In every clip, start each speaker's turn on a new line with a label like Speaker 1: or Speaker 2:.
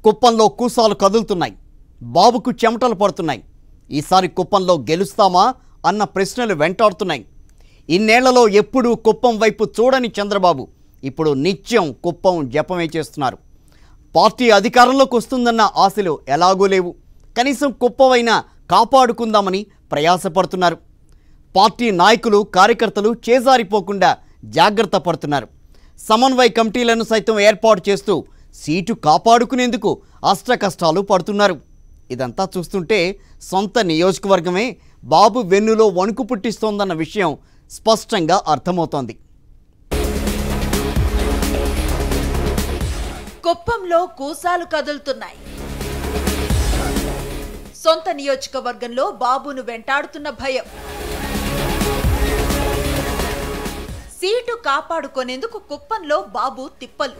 Speaker 1: కుప్పంలో కూసాలు కదులుతున్నాయి బాబుకు చెమటలు పడుతున్నాయి ఈసారి కుప్పంలో గెలుస్తామా అన్న ప్రశ్నలు వెంటాడుతున్నాయి ఇన్నేళ్లలో ఎప్పుడూ కుప్పం వైపు చూడని చంద్రబాబు ఇప్పుడు నిత్యం కుప్పం జపమే చేస్తున్నారు పార్టీ అధికారంలోకి వస్తుందన్న ఆశలు ఎలాగూ లేవు కనీసం కుప్పవైనా కాపాడుకుందామని ప్రయాసపడుతున్నారు పార్టీ నాయకులు కార్యకర్తలు చేజారిపోకుండా జాగ్రత్త పడుతున్నారు సమన్వయ కమిటీలను సైతం ఏర్పాటు చేస్తూ సీటు కాపాడుకునేందుకు అష్ట కష్టాలు పడుతున్నారు ఇదంతా చూస్తుంటే సొంత నియోజకవర్గమే బాబు వెన్నులో వణుకు పుట్టిస్తోందన్న విషయం స్పష్టంగా అర్థమవుతోంది
Speaker 2: కుప్పంలో కూసాలు కదులుతున్నాయి సొంత నియోజకవర్గంలో బాబును వెంటాడుతున్న భయం సీటు కాపాడుకునేందుకు కుప్పంలో బాబు తిప్పలు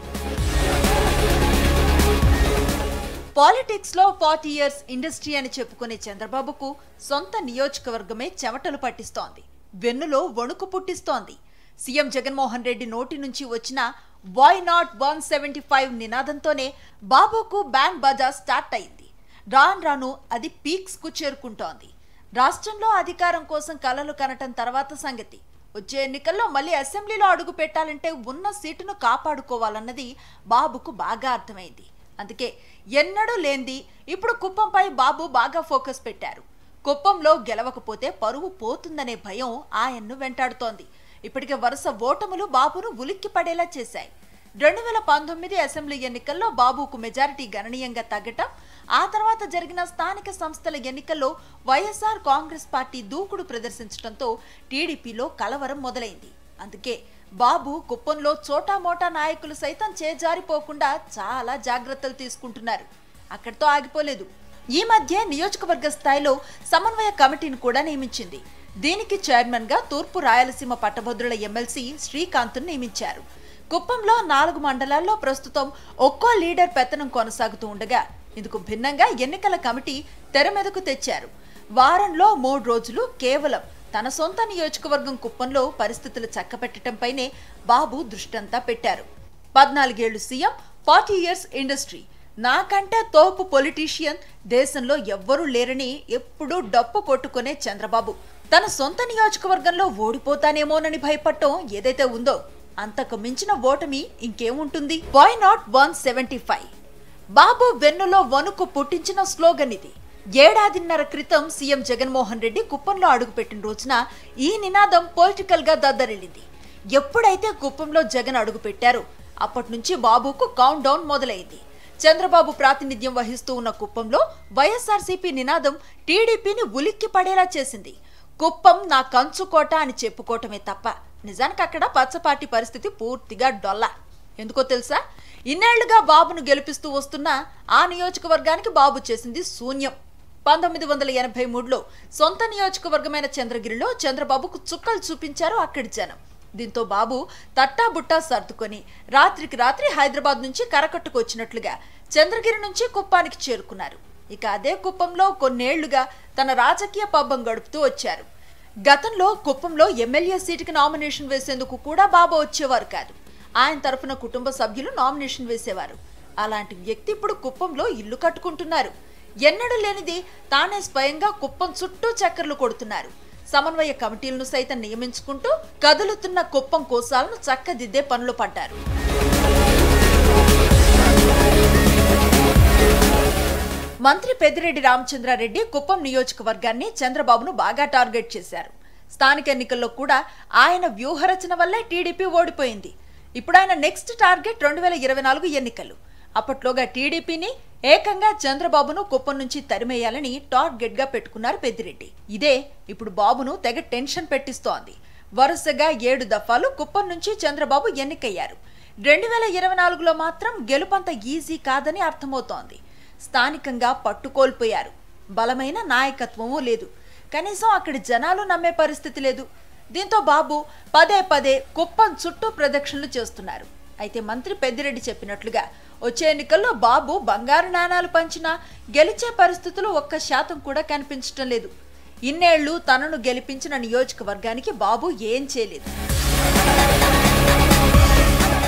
Speaker 2: పాలిటిక్స్ లో ఫార్టీ ఇయర్స్ ఇండస్ట్రీ అని చెప్పుకునే చంద్రబాబుకు సొంత నియోజకవర్గమే చెమటలు పట్టిస్తోంది వెన్నులో వణుకు పుట్టిస్తోంది సీఎం జగన్మోహన్ రెడ్డి నోటి నుంచి వచ్చిన why not one seventy five నినాదంతోనే బాబుకు బ్యాండ్ బజా స్టార్ట్ అయింది రాను రాను అది పీక్స్ కు చేరుకుంటోంది రాష్ట్రంలో అధికారం కోసం కలలు కనటం తర్వాత సంగతి వచ్చే ఎన్నికల్లో మళ్ళీ అసెంబ్లీలో అడుగు పెట్టాలంటే ఉన్న సీటును కాపాడుకోవాలన్నది బాబుకు బాగా అర్థమైంది అందుకే ఎన్నడూ లేంది ఇప్పుడు కుప్పంపై బాబు బాగా ఫోకస్ పెట్టారు కుప్పంలో గెలవకపోతే పరువు పోతుందనే భయం ఆయన్ను వెంటాడుతోంది ఇప్పటికే వరుస ఓటములు బాబును ఉలిక్కి పడేలా చేశాయి రెండు వేల పంతొమ్మిది అసెంబ్లీ ఎన్నికల్లో బాబుకు మెజారిటీ గణనీయంగా తగ్గటం ఆ తర్వాత జరిగిన స్థానిక సంస్థల ఎన్నికల్లో వైఎస్ఆర్ కాంగ్రెస్ పార్టీ దూకుడు ప్రదర్శించడంతో టీడీపీలో కలవరం మొదలైంది అందుకే బాబు కుప్పంలో చోటా మోటా నాయకులు సైతం చేజారిపోకుండా చాలా జాగ్రత్తలు తీసుకుంటున్నారు అక్కడితో ఆగిపోలేదు ఈ మధ్య నియోజకవర్గ స్థాయిలో సమన్వయ కమిటీని కూడా నియమించింది దీనికి చైర్మన్ గా తూర్పు రాయలసీమ పట్టభద్రుల ఎమ్మెల్సీ శ్రీకాంత్ నియమించారు కుప్పంలో నాలుగు మండలాల్లో ప్రస్తుతం ఒక్కో లీడర్ పెత్తనం కొనసాగుతూ ఉండగా ఇందుకు భిన్నంగా ఎన్నికల కమిటీ తెర మీదకు తెచ్చారు వారంలో మూడు రోజులు కేవలం తన సొంత నియోజకవర్గం కుప్పంలో పరిస్థితులు చక్కబెట్టడంపైనే బాబు దృష్టంతా పెట్టారు పద్నాలుగేళ్లు సీఎం ఫార్టీ ఇయర్స్ ఇండస్ట్రీ నాకంటే తోపు పొలిటీషియన్ దేశంలో ఎవ్వరూ లేరని ఎప్పుడూ డప్పు కొట్టుకునే చంద్రబాబు తన సొంత నియోజకవర్గంలో ఓడిపోతానేమోనని భయపడటం ఏదైతే ఉందో అంతకు మించిన ఓటమి ఇంకేముంటుంది why not one seventy five Babu వెన్నులో వణుకు పుట్టించిన స్లోగన్ ఇది ఏడాదిన్నర క్రితం సీఎం జగన్మోహన్ రెడ్డి కుప్పంలో అడుగుపెట్టిన రోజున ఈ నినాదం పొలిటికల్ గా దద్దరిల్లింది ఎప్పుడైతే కుప్పంలో జగన్ అడుగు పెట్టారో అప్పటి నుంచి బాబుకు కౌంట్ డౌన్ మొదలైంది చంద్రబాబు ప్రాతినిధ్యం వహిస్తూ ఉన్న కుప్పంలో వైఎస్ఆర్సీపీ నినాదం టీడీపీని ఉలిక్కి పడేలా చేసింది కుప్పం నా కంచుకోట అని చెప్పుకోవటమే తప్ప నిజానికి అక్కడ పచ్చపార్టీ పరిస్థితి పూర్తిగా డొల్ల ఎందుకో తెలుసా ఇన్నేళ్లుగా బాబును గెలిపిస్తూ వస్తున్న ఆ నియోజకవర్గానికి బాబు చేసింది శూన్యం పంతొమ్మిది వందల ఎనభై మూడులో సొంత నియోజకవర్గమైన చంద్రగిరిలో చంద్రబాబుకు చుక్కలు చూపించారు అక్కడి జనం దీంతో బాబు తట్టాబుట్టా సర్దుకొని రాత్రికి రాత్రి హైదరాబాద్ నుంచి కరకట్టుకు వచ్చినట్లుగా చంద్రగిరి నుంచి కుప్పానికి చేరుకున్నారు ఇక అదే కుప్పంలో కొన్నేళ్లుగా తన రాజకీయ పబ్బం గడుపుతూ వచ్చారు గతంలో కుప్పంలో ఎమ్మెల్యే సీటుకి నామినేషన్ వేసేందుకు కూడా బాబు వచ్చేవారు కాదు ఆయన తరఫున కుటుంబ సభ్యులు నామినేషన్ వేసేవారు అలాంటి వ్యక్తి ఇప్పుడు కుప్పంలో ఇల్లు కట్టుకుంటున్నారు ఎన్నడూ లేనిది తానే స్వయంగా కుప్పం చుట్టూ చక్కర్లు కొడుతున్నారు సమన్వయ కమిటీలను సైతం నియమించుకుంటూ కదులుతున్న కుప్పం కోసాలను చక్కదిద్దే పనులు పడ్డారు మంత్రి పెద్దిరెడ్డి రామచంద్రారెడ్డి కుప్పం నియోజకవర్గాన్ని చంద్రబాబును బాగా టార్గెట్ చేశారు స్థానిక ఎన్నికల్లో కూడా ఆయన వ్యూహరచన వల్లే టీడీపీ ఓడిపోయింది ఇప్పుడు ఆయన నెక్స్ట్ టార్గెట్ రెండు వేల ఇరవై నాలుగు ఎన్నికలు అప్పట్లోగా టీడీపీని ఏకంగా చంద్రబాబును కుప్పం నుంచి తరిమేయాలని టార్గెట్ గా పెట్టుకున్నారు పెద్దిరెడ్డి ఇదే ఇప్పుడు బాబును తెగ టెన్షన్ పెట్టిస్తోంది వరుసగా ఏడు దఫాలు కుప్పం నుంచి చంద్రబాబు ఎన్నికయ్యారు రెండు వేల ఇరవై నాలుగులో మాత్రం గెలుపంత ఈజీ కాదని అర్థమవుతోంది స్థానికంగా పట్టుకోల్పోయారు బలమైన నాయకత్వమూ లేదు కనీసం అక్కడి జనాలు నమ్మే పరిస్థితి లేదు దీంతో బాబు పదే పదే కుప్పం చుట్టూ ప్రదక్షిణలు చేస్తున్నారు అయితే మంత్రి పెద్దిరెడ్డి చెప్పినట్లుగా వచ్చే ఎన్నికల్లో బాబు బంగారు నాణాలు పంచినా గెలిచే పరిస్థితులు ఒక్క శాతం కూడా కనిపించటం లేదు ఇన్నేళ్లు తనను గెలిపించిన నియోజకవర్గానికి బాబు ఏం చేయలేదు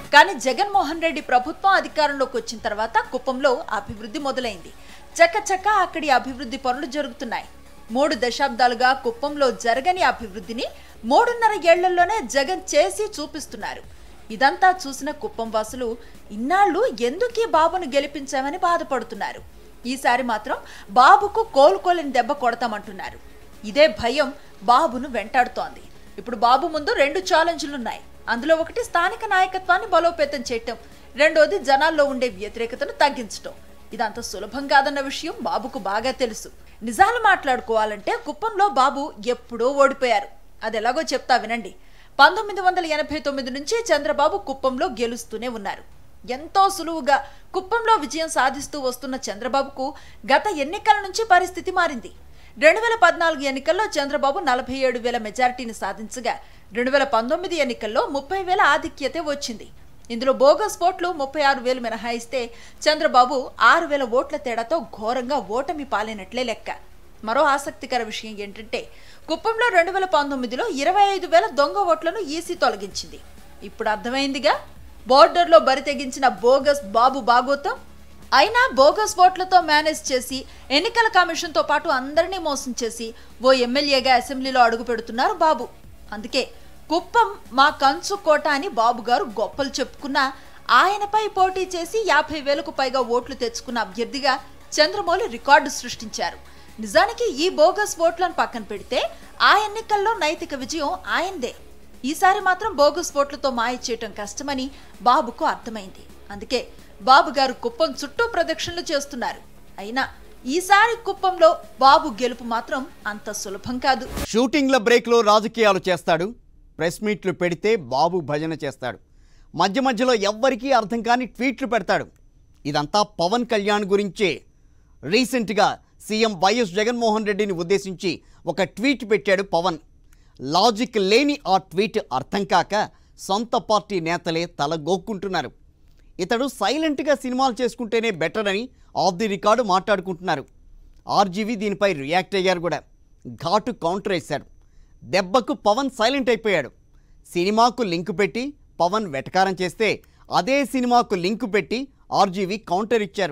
Speaker 2: కానీ జగన్మోహన్ రెడ్డి ప్రభుత్వం అధికారంలోకి వచ్చిన తర్వాత కుప్పంలో అభివృద్ధి మొదలైంది చకచక అక్కడి అభివృద్ధి పనులు జరుగుతున్నాయి మూడు దశాబ్దాలుగా కుప్పంలో జరగని అభివృద్ధిని మూడున్నర ఏళ్లలోనే జగన్ చేసి చూపిస్తున్నారు ఇదంతా చూసిన కుప్పం వాసులు ఇన్నాళ్ళు ఎందుకీ బాబును గెలిపించామని బాధపడుతున్నారు ఈసారి మాత్రం బాబుకు కోలుకోలేని దెబ్బ కొడతామంటున్నారు ఇదే భయం బాబును వెంటాడుతోంది ఇప్పుడు బాబు ముందు రెండు ఛాలెంజ్లున్నాయి అందులో ఒకటి స్థానిక నాయకత్వాన్ని బలోపేతం చేయటం రెండోది జనాల్లో ఉండే వ్యతిరేకతను తగ్గించటం ఇదంత సులభం కాదన్న విషయం బాబుకు బాగా తెలుసు నిజాలు మాట్లాడుకోవాలంటే కుప్పంలో బాబు ఎప్పుడో ఓడిపోయారు అది ఎలాగో చెప్తా వినండి పంతొమ్మిది వందల ఎనభై తొమ్మిది నుంచి చంద్రబాబు కుప్పంలో గెలుస్తూనే ఉన్నారు ఎంతో సులువుగా కుప్పంలో విజయం సాధిస్తూ వస్తున్న చంద్రబాబుకు గత ఎన్నికల నుంచి పరిస్థితి మారింది రెండు వేల పద్నాలుగు ఎన్నికల్లో చంద్రబాబు నలభై ఏడు వేల మెజారిటీని సాధించగా రెండు వేల పంతొమ్మిది ఎన్నికల్లో ముప్పై వేల ఆధిక్యతే వచ్చింది ఇందులో బోగస్ ఓట్లు ముప్పై ఆరు వేలు మినహాయిస్తే చంద్రబాబు ఆరు వేల ఓట్ల తేడాతో ఘోరంగా ఓటమి పాలైనట్లే లెక్క మరో ఆసక్తికర విషయం ఏంటంటే కుప్పంలో రెండు వేల పంతొమ్మిదిలో ఇరవై ఐదు వేల దొంగ ఓట్లను ఈసీ తొలగించింది ఇప్పుడు అర్థమైందిగా బోర్డర్లో బరి తెగించిన బోగస్ బాబు బాగోతం అయినా బోగస్ ఓట్లతో మేనేజ్ చేసి ఎన్నికల కమిషన్తో పాటు అందరినీ మోసం చేసి ఓ ఎమ్మెల్యేగా అసెంబ్లీలో అడుగు పెడుతున్నారు బాబు అందుకే కుప్పం మా కంచు కోట అని బాబు గారు గొప్పలు చెప్పుకున్నా ఆయనపై పోటీ చేసి యాభై వేలకు పైగా ఓట్లు తెచ్చుకున్న అభ్యర్థిగా చంద్రమౌళి రికార్డు సృష్టించారు నిజానికి ఈ బోగస్ ఓట్లను పక్కన పెడితే ఆ ఎన్నికల్లో నైతిక విజయం ఆయనదే ఈసారి మాత్రం బోగస్ ఓట్లతో మాయ చేయటం కష్టమని బాబుకు అర్థమైంది అందుకే బాబు గారు కుప్పం చుట్టూ ప్రదక్షిణలు చేస్తున్నారు అయినా ఈసారి కుప్పంలో బాబు గెలుపు మాత్రం అంత సులభం కాదు
Speaker 1: షూటింగ్ల బ్రేక్లో రాజకీయాలు చేస్తాడు ప్రెస్ మీట్లు పెడితే బాబు భజన చేస్తాడు మధ్య మధ్యలో ఎవ్వరికీ అర్థం కాని ట్వీట్లు పెడతాడు ఇదంతా పవన్ కళ్యాణ్ గురించే రీసెంట్గా సీఎం వైఎస్ జగన్మోహన్ రెడ్డిని ఉద్దేశించి ఒక ట్వీట్ పెట్టాడు పవన్ లాజిక్ లేని ఆ ట్వీట్ అర్థం కాక సొంత పార్టీ నేతలే తల గోక్కుంటున్నారు ఇతడు సైలెంట్గా సినిమాలు చేసుకుంటేనే బెటర్ అని ఆఫ్ ది రికార్డు మాట్లాడుకుంటున్నారు ఆర్జీవి దీనిపై రియాక్ట్ అయ్యారు కూడా ఘాటు కౌంటర్ వేశాడు దెబ్బకు పవన్ సైలెంట్ అయిపోయాడు సినిమాకు లింక్ పెట్టి పవన్ వెటకారం చేస్తే అదే సినిమాకు లింక్ పెట్టి ఆర్జీవి కౌంటర్ ఇచ్చారు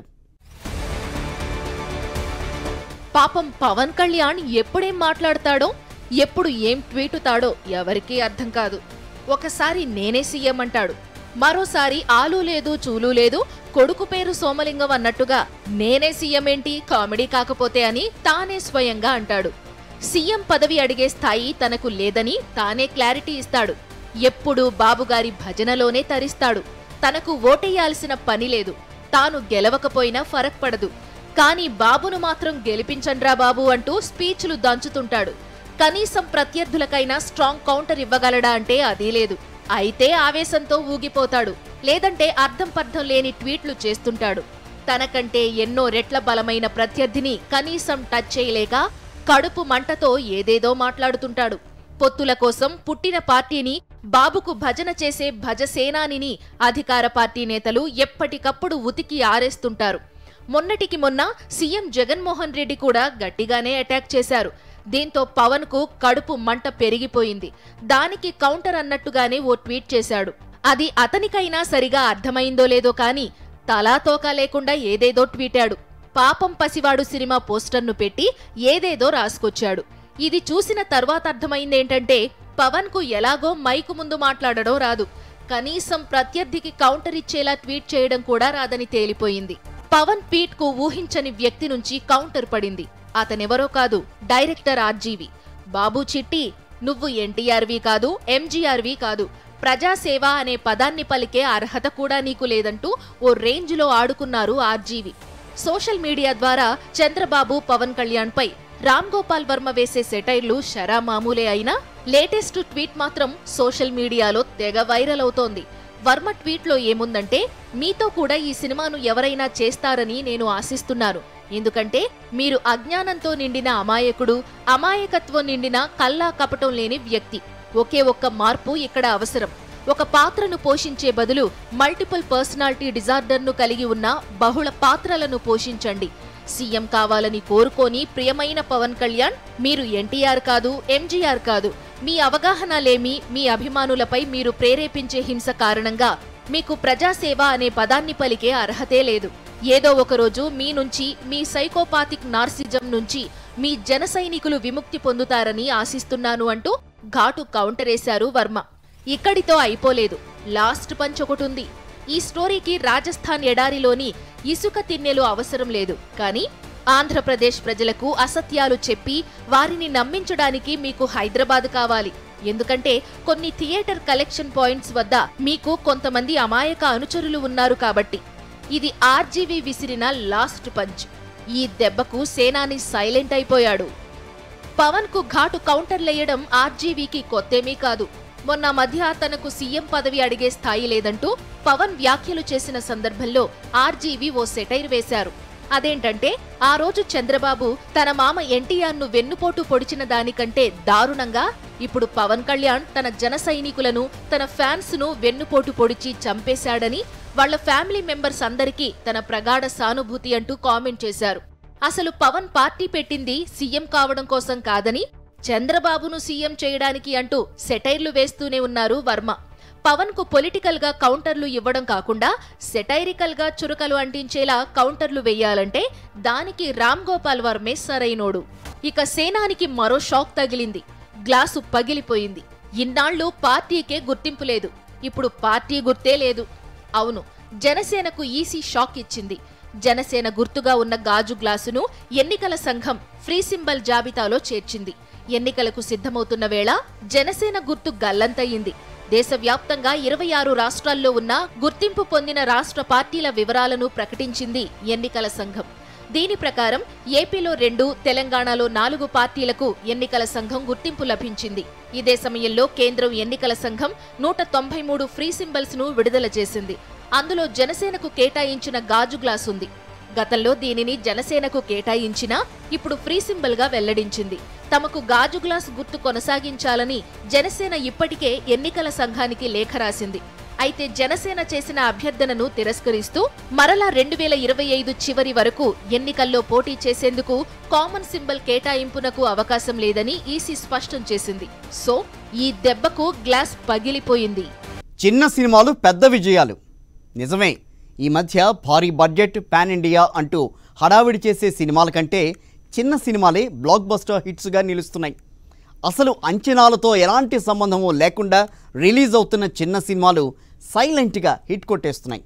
Speaker 3: పాపం పవన్ కళ్యాణ్ ఎప్పుడేం మాట్లాడతాడో ఎప్పుడు ఏం ట్వీటుతాడో ఎవరికీ అర్థం కాదు ఒకసారి నేనే సీఎం అంటాడు మరోసారి ఆలు లేదు చూలు లేదు కొడుకు పేరు సోమలింగం అన్నట్టుగా నేనే సీఎం ఏంటి కామెడీ కాకపోతే అని తానే స్వయంగా అంటాడు సీఎం పదవి అడిగే స్థాయి తనకు లేదని తానే క్లారిటీ ఇస్తాడు ఎప్పుడూ బాబుగారి భజనలోనే తరిస్తాడు తనకు ఓటేయాల్సిన పని లేదు తాను గెలవకపోయినా ఫరక్ పడదు కానీ బాబును మాత్రం గెలిపించండ్రా బాబు అంటూ స్పీచ్లు దంచుతుంటాడు కనీసం ప్రత్యర్థులకైనా స్ట్రాంగ్ కౌంటర్ ఇవ్వగలడా అంటే అదీ లేదు అయితే ఆవేశంతో ఊగిపోతాడు లేదంటే అర్థం పర్థం లేని ట్వీట్లు చేస్తుంటాడు తనకంటే ఎన్నో రెట్ల బలమైన ప్రత్యర్థిని కనీసం టచ్ చేయలేక కడుపు మంటతో ఏదేదో మాట్లాడుతుంటాడు పొత్తుల కోసం పుట్టిన పార్టీని బాబుకు భజన చేసే భజసేనానిని అధికార పార్టీ నేతలు ఎప్పటికప్పుడు ఉతికి ఆరేస్తుంటారు మొన్నటికి మొన్న సీఎం జగన్మోహన్ రెడ్డి కూడా గట్టిగానే అటాక్ చేశారు దీంతో పవన్ కు కడుపు మంట పెరిగిపోయింది దానికి కౌంటర్ అన్నట్టుగానే ఓ ట్వీట్ చేశాడు అది అతనికైనా సరిగా అర్థమైందో లేదో కానీ తలా తోకా లేకుండా ఏదేదో ట్వీటాడు పాపం పసివాడు సినిమా పోస్టర్ను పెట్టి ఏదేదో రాసుకొచ్చాడు ఇది చూసిన తర్వాత అర్థమైందేంటంటే పవన్ కు ఎలాగో మైకు ముందు మాట్లాడడం రాదు కనీసం ప్రత్యర్థికి కౌంటర్ ఇచ్చేలా ట్వీట్ చేయడం కూడా రాదని తేలిపోయింది పవన్ ట్వీట్ కు ఊహించని వ్యక్తి నుంచి కౌంటర్ పడింది అతనెవరో కాదు డైరెక్టర్ ఆర్జీవి బాబు చిట్టి నువ్వు ఎన్టీఆర్వి కాదు ఎంజీఆర్వి కాదు ప్రజాసేవ అనే పదాన్ని పలికే అర్హత కూడా నీకు లేదంటూ ఓ రేంజ్లో ఆడుకున్నారు ఆర్జీవి సోషల్ మీడియా ద్వారా చంద్రబాబు పవన్ కళ్యాణ్ పై రామ్ గోపాల్ వర్మ వేసే సెటైర్లు షరా మామూలే అయినా లేటెస్ట్ ట్వీట్ మాత్రం సోషల్ మీడియాలో తెగ వైరల్ అవుతోంది వర్మ ట్వీట్లో ఏముందంటే మీతో కూడా ఈ సినిమాను ఎవరైనా చేస్తారని నేను ఆశిస్తున్నాను ఎందుకంటే మీరు అజ్ఞానంతో నిండిన అమాయకుడు అమాయకత్వం నిండిన కల్లా కపటం లేని వ్యక్తి ఒకే ఒక్క మార్పు ఇక్కడ అవసరం ఒక పాత్రను పోషించే బదులు మల్టిపుల్ పర్సనాలిటీ డిజార్డర్ను కలిగి ఉన్న బహుళ పాత్రలను పోషించండి సీఎం కావాలని కోరుకోని ప్రియమైన పవన్ కళ్యాణ్ మీరు ఎన్టీఆర్ కాదు ఎంజీఆర్ కాదు మీ అవగాహన లేమి మీ అభిమానులపై మీరు ప్రేరేపించే హింస కారణంగా మీకు ప్రజాసేవ అనే పదాన్ని పలికే అర్హతే లేదు ఏదో ఒకరోజు మీ నుంచి మీ సైకోపాతిక్ నార్సిజం నుంచి మీ జన సైనికులు విముక్తి పొందుతారని ఆశిస్తున్నాను అంటూ ఘాటు కౌంటరేశారు వర్మ ఇక్కడితో అయిపోలేదు లాస్ట్ పంచ్ ఒకటుంది ఈ స్టోరీకి రాజస్థాన్ ఎడారిలోని ఇసుక తిన్నెలు అవసరం లేదు కానీ ఆంధ్రప్రదేశ్ ప్రజలకు అసత్యాలు చెప్పి వారిని నమ్మించడానికి మీకు హైదరాబాద్ కావాలి ఎందుకంటే కొన్ని థియేటర్ కలెక్షన్ పాయింట్స్ వద్ద మీకు కొంతమంది అమాయక అనుచరులు ఉన్నారు కాబట్టి ఇది ఆర్జీవీ విసిరిన లాస్ట్ పంచ్ ఈ దెబ్బకు సేనాని సైలెంట్ అయిపోయాడు పవన్ కు ఘాటు కౌంటర్లేయడం ఆర్జీవీకి కొత్తేమీ కాదు మొన్న మధ్య తనకు సీఎం పదవి అడిగే స్థాయి లేదంటూ పవన్ వ్యాఖ్యలు చేసిన సందర్భంలో ఆర్జీవీ ఓ సెటైర్ వేశారు అదేంటంటే ఆ రోజు చంద్రబాబు తన మామ ఎన్టీఆర్ ను వెన్నుపోటు పొడిచిన దానికంటే దారుణంగా ఇప్పుడు పవన్ కళ్యాణ్ తన జన సైనికులను తన ఫ్యాన్స్ ను వెన్నుపోటు పొడిచి చంపేశాడని వాళ్ళ ఫ్యామిలీ మెంబర్స్ అందరికీ తన ప్రగాఢ సానుభూతి అంటూ కామెంట్ చేశారు అసలు పవన్ పార్టీ పెట్టింది సీఎం కావడం కోసం కాదని చంద్రబాబును సీఎం చేయడానికి అంటూ సెటైర్లు వేస్తూనే ఉన్నారు వర్మ పవన్ కు పొలిటికల్ గా కౌంటర్లు ఇవ్వడం కాకుండా సెటైరికల్ గా చురకలు అంటించేలా కౌంటర్లు వెయ్యాలంటే దానికి రామ్ గోపాల్ వర్మే సరైనోడు ఇక సేనానికి మరో షాక్ తగిలింది గ్లాసు పగిలిపోయింది ఇన్నాళ్లు పార్టీకే గుర్తింపు లేదు ఇప్పుడు పార్టీ గుర్తే లేదు అవును జనసేనకు ఈసీ షాక్ ఇచ్చింది జనసేన గుర్తుగా ఉన్న గాజు గ్లాసును ఎన్నికల సంఘం ఫ్రీ సింబల్ జాబితాలో చేర్చింది ఎన్నికలకు సిద్ధమవుతున్న వేళ జనసేన గుర్తు గల్లంతయింది దేశవ్యాప్తంగా ఇరవై ఆరు రాష్ట్రాల్లో ఉన్న గుర్తింపు పొందిన రాష్ట్ర పార్టీల వివరాలను ప్రకటించింది ఎన్నికల సంఘం దీని ప్రకారం ఏపీలో రెండు తెలంగాణలో నాలుగు పార్టీలకు ఎన్నికల సంఘం గుర్తింపు లభించింది ఇదే సమయంలో కేంద్రం ఎన్నికల సంఘం నూట తొంభై మూడు ఫ్రీ సింబల్స్ ను విడుదల చేసింది అందులో జనసేనకు కేటాయించిన గాజు గ్లాస్ ఉంది గతంలో దీనిని జనసేనకు కేటాయించినా ఇప్పుడు ఫ్రీ సింబల్ గా వెల్లడించింది తమకు గాజు గ్లాస్ గుర్తు కొనసాగించాలని జనసేన ఇప్పటికే ఎన్నికల సంఘానికి లేఖ రాసింది అయితే జనసేన చేసిన అభ్యర్థనను తిరస్కరిస్తూ మరలా రెండు వేల ఇరవై ఐదు చివరి వరకు ఎన్నికల్లో పోటీ చేసేందుకు కామన్ సింబల్ కేటాయింపునకు అవకాశం లేదని ఈసీ స్పష్టం చేసింది సో ఈ దెబ్బకు గ్లాస్ పగిలిపోయింది
Speaker 1: చిన్న సినిమాలు పెద్ద విజయాలు నిజమే ఈ మధ్య భారీ బడ్జెట్ పాన్ ఇండియా అంటూ హడావిడి చేసే సినిమాల కంటే చిన్న సినిమాలే బ్లాక్ బస్టర్ హిట్స్గా నిలుస్తున్నాయి అసలు అంచనాలతో ఎలాంటి సంబంధము లేకుండా రిలీజ్ అవుతున్న చిన్న సినిమాలు సైలెంట్గా హిట్ కొట్టేస్తున్నాయి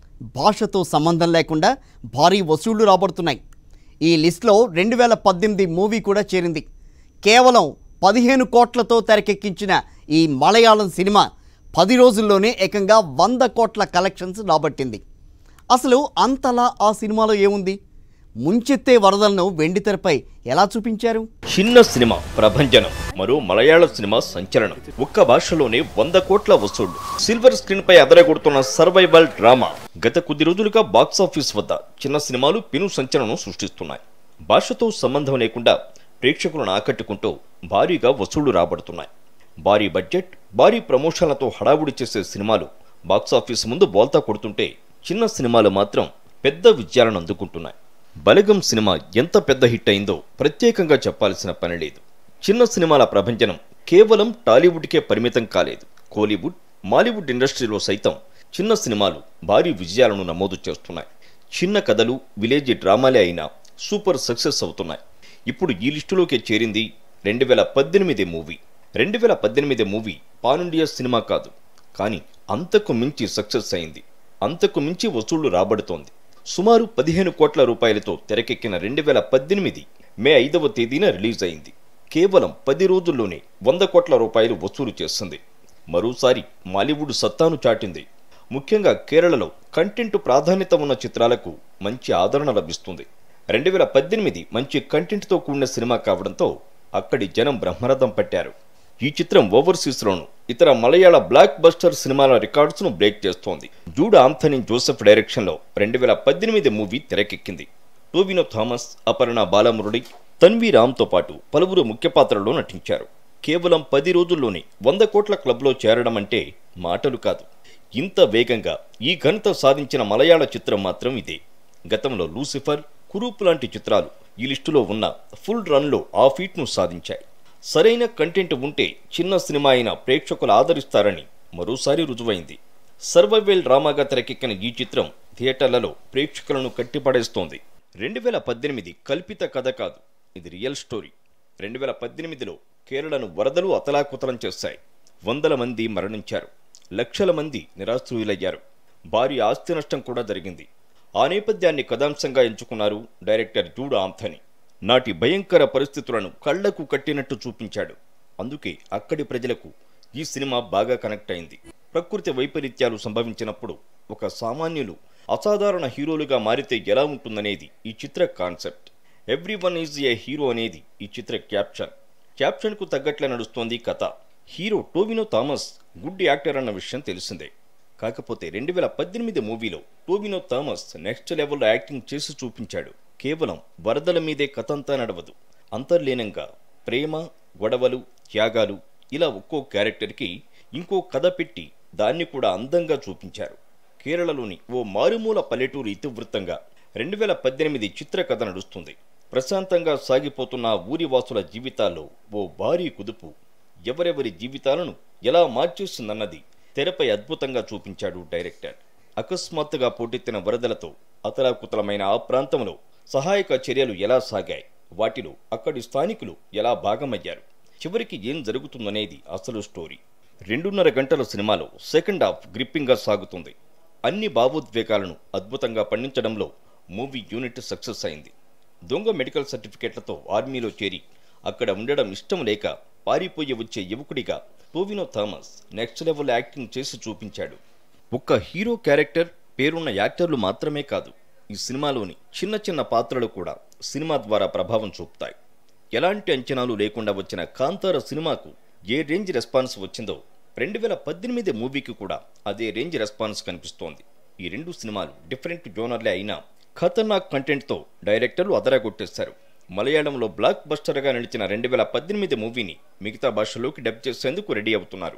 Speaker 1: భాషతో సంబంధం లేకుండా భారీ వసూళ్లు రాబడుతున్నాయి ఈ లిస్ట్లో రెండు వేల పద్దెనిమిది మూవీ కూడా చేరింది కేవలం పదిహేను కోట్లతో తెరకెక్కించిన ఈ మలయాళం సినిమా పది రోజుల్లోనే ఏకంగా వంద కోట్ల కలెక్షన్స్ రాబట్టింది అసలు అంతలా ఆ సినిమాలో ఏముంది ముంచెత్తే వరదలను వెండితెరపై ఎలా చూపించారు
Speaker 4: చిన్న సినిమా ప్రభంజనం మరో మలయాళ సినిమా సంచలనం ఒక్క భాషలోనే వంద కోట్ల వసూళ్లు సిల్వర్ స్క్రీన్ పై అదరగొడుతున్న సర్వైవల్ డ్రామా గత కొద్ది రోజులుగా బాక్సాఫీస్ వద్ద చిన్న సినిమాలు పెను సంచలనం సృష్టిస్తున్నాయి భాషతో సంబంధం లేకుండా ప్రేక్షకులను ఆకట్టుకుంటూ భారీగా వసూళ్లు రాబడుతున్నాయి భారీ బడ్జెట్ భారీ ప్రమోషన్లతో హడావుడి చేసే సినిమాలు బాక్సాఫీస్ ముందు బోల్తా కొడుతుంటే చిన్న సినిమాలు మాత్రం పెద్ద విజయాలను అందుకుంటున్నాయి బలగం సినిమా ఎంత పెద్ద హిట్ అయిందో ప్రత్యేకంగా చెప్పాల్సిన పని లేదు చిన్న సినిమాల ప్రభంజనం కేవలం టాలీవుడ్కే పరిమితం కాలేదు కోలీవుడ్ మాలీవుడ్ ఇండస్ట్రీలో సైతం చిన్న సినిమాలు భారీ విజయాలను నమోదు చేస్తున్నాయి చిన్న కథలు విలేజ్ డ్రామాలే అయినా సూపర్ సక్సెస్ అవుతున్నాయి ఇప్పుడు ఈ లిస్టులోకి చేరింది రెండు వేల పద్దెనిమిది మూవీ రెండు వేల పద్దెనిమిది మూవీ పాన్ ఇండియా సినిమా కాదు కానీ అంతకు మించి సక్సెస్ అయింది అంతకు మించి వసూళ్లు రాబడుతోంది సుమారు పదిహేను కోట్ల రూపాయలతో తెరకెక్కిన రెండు వేల పద్దెనిమిది మే ఐదవ తేదీన రిలీజ్ అయింది కేవలం పది రోజుల్లోనే వంద కోట్ల రూపాయలు వసూలు చేస్తుంది మరోసారి మాలీవుడ్ సత్తాను చాటింది ముఖ్యంగా కేరళలో కంటెంట్ ప్రాధాన్యత ఉన్న చిత్రాలకు మంచి ఆదరణ లభిస్తుంది రెండు వేల పద్దెనిమిది మంచి కంటెంట్తో కూడిన సినిమా కావడంతో అక్కడి జనం బ్రహ్మరథం పట్టారు ఈ చిత్రం ఓవర్సీస్లోను ఇతర మలయాళ బ్లాక్ బస్టర్ సినిమాల రికార్డ్స్ను బ్రేక్ చేస్తోంది జూడ్ ఆంథనీ జోసెఫ్ డైరెక్షన్లో రెండు వేల పద్దెనిమిది మూవీ తెరకెక్కింది టోవినో థామస్ అపర్ణ బాలమురళి తన్వీ రామ్తో పాటు పలువురు ముఖ్య పాత్రల్లో నటించారు కేవలం పది రోజుల్లోనే వంద కోట్ల క్లబ్లో చేరడం అంటే మాటలు కాదు ఇంత వేగంగా ఈ ఘనత సాధించిన మలయాళ చిత్రం మాత్రం ఇదే గతంలో లూసిఫర్ కురూప్ లాంటి చిత్రాలు ఈ లిస్టులో ఉన్న ఫుల్ రన్లో ఆ ఫీట్ను సాధించాయి సరైన కంటెంట్ ఉంటే చిన్న సినిమా అయిన ప్రేక్షకులు ఆదరిస్తారని మరోసారి రుజువైంది సర్వైవల్ డ్రామాగా తెరకెక్కిన ఈ చిత్రం థియేటర్లలో ప్రేక్షకులను కట్టిపడేస్తోంది రెండు వేల పద్దెనిమిది కల్పిత కథ కాదు ఇది రియల్ స్టోరీ రెండు వేల పద్దెనిమిదిలో కేరళను వరదలు అతలాకుతలం చేశాయి వందల మంది మరణించారు లక్షల మంది నిరాశ్రయులయ్యారు భారీ ఆస్తి నష్టం కూడా జరిగింది ఆ నేపథ్యాన్ని కథాంశంగా ఎంచుకున్నారు డైరెక్టర్ జూడ్ ఆంథనీ నాటి భయంకర పరిస్థితులను కళ్లకు కట్టినట్టు చూపించాడు అందుకే అక్కడి ప్రజలకు ఈ సినిమా బాగా కనెక్ట్ అయింది ప్రకృతి వైపరీత్యాలు సంభవించినప్పుడు ఒక సామాన్యులు అసాధారణ హీరోలుగా మారితే ఎలా ఉంటుందనేది ఈ చిత్ర concept everyone is a hero అనేది ఈ చిత్ర క్యాప్షన్ క్యాప్షన్కు తగ్గట్లే నడుస్తోంది కథ hero Tovino Thomas good actor అన్న విషయం తెలిసిందే కాకపోతే రెండు వేల పద్దెనిమిది మూవీలో టోవినో థామస్ నెక్స్ట్ లెవెల్లో యాక్టింగ్ చేసి చూపించాడు కేవలం వరదల మీదే కథంతా నడవదు అంతర్లీనంగా ప్రేమ గొడవలు త్యాగాలు ఇలా ఒక్కో క్యారెక్టర్కి ఇంకో కథ పెట్టి దాన్ని కూడా అందంగా చూపించారు కేరళలోని ఓ మారుమూల పల్లెటూరు ఇతివృత్తంగా రెండు వేల పద్దెనిమిది చిత్ర కథ నడుస్తుంది ప్రశాంతంగా సాగిపోతున్న ఆ ఊరి వాసుల జీవితాల్లో ఓ భారీ కుదుపు ఎవరెవరి జీవితాలను ఎలా మార్చేస్తుందన్నది తెరపై అద్భుతంగా చూపించాడు డైరెక్టర్ అకస్మాత్తుగా పోటెత్తిన వరదలతో అతలాకుతలమైన ఆ ప్రాంతంలో సహాయక చర్యలు ఎలా సాగాయి వాటిలో అక్కడి స్థానికులు ఎలా భాగమయ్యారు చివరికి ఏం జరుగుతుందనేది అసలు స్టోరీ రెండున్నర గంటల సినిమాలో సెకండ్ హాఫ్ గ్రిప్పింగ్గా సాగుతుంది అన్ని భావోద్వేగాలను అద్భుతంగా పండించడంలో మూవీ యూనిట్ సక్సెస్ అయింది దొంగ మెడికల్ సర్టిఫికెట్లతో ఆర్మీలో చేరి అక్కడ ఉండడం ఇష్టం లేక పారిపోయి వచ్చే యువకుడిగా Tovino Thomas next level acting చేసి చూపించాడు ఒక్క హీరో క్యారెక్టర్ పేరున్న యాక్టర్లు మాత్రమే కాదు ఈ సినిమాలోని చిన్న చిన్న పాత్రలు కూడా సినిమా ద్వారా ప్రభావం చూపుతాయి ఎలాంటి అంచనాలు లేకుండా వచ్చిన కాంతార సినిమాకు ఏ రేంజ్ రెస్పాన్స్ వచ్చిందో రెండు వేల పద్దెనిమిది మూవీకి కూడా అదే రేంజ్ రెస్పాన్స్ కనిపిస్తోంది ఈ రెండు సినిమాలు డిఫరెంట్ జోనర్లే అయినా ఖతర్నాక్ కంటెంట్తో డైరెక్టర్లు అదరగొట్టేశారు మలయాళంలో బ్లాక్ బస్టర్గా నిలిచిన రెండు వేల పద్దెనిమిది మూవీని మిగతా భాషల్లోకి డబ్ చేసేందుకు రెడీ అవుతున్నారు